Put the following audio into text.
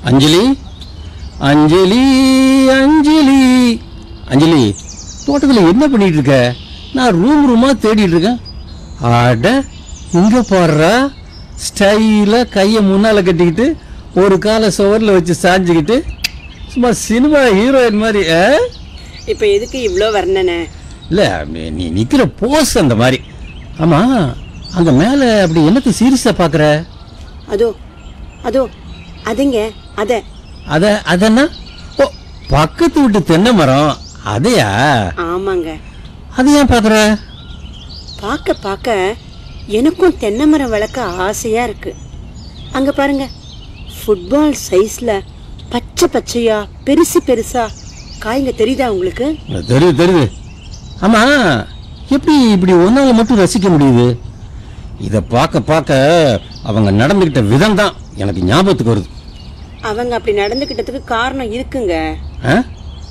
அஞ்சலி அஞ்சலி அஞ்சலி அஞ்சலி தோட்டத்தில் என்ன பண்ணிட்டு இருக்க நான் ரூம் ரூமா தேடிட்டு இருக்கேன் ஆட இங்க பாடுறா ஸ்டைலா கையை முன்னால கட்டிக்கிட்டு ஒரு காலை சுவரில் வச்சு சாஞ்சுக்கிட்டு சும்மா சினிமா ஹீரோயின் மாதிரி ஆ? இப்ப எதுக்கு இவ்ளோ வர்ணனை இல்ல நீ- நீ நிக்கிற போஸ் அந்த மாதிரி ஆமா அங்க மேல அப்படி என்னத்தை சீரியஸா பாக்குற அதோ அதோ அதுங்க அத அத அதன்னா ஓ பக்கத்து வீட்டு தென்னை மரம் அதையா ஆமாங்க அது ஏன் பாக்குற பார்க்க பார்க்க எனக்கும் தென்னை மரம் வளர்க்க ஆசையா இருக்கு அங்க பாருங்க ஃபுட்பால் சைஸ்ல பச்சை பச்சையா பெருசு பெருசா காய்ங்க தெரியுதா உங்களுக்கு தெரியுது தெரியுது ஆமா எப்படி இப்படி ஒன்னால மட்டும் ரசிக்க முடியுது இத பார்க்க பார்க்க அவங்க நடந்துகிட்ட விதம் தான் எனக்கு ஞாபகத்துக்கு வருது அவங்க அப்படி நடந்துக்கிட்டதுக்கு காரணம் இருக்குங்க ஆ?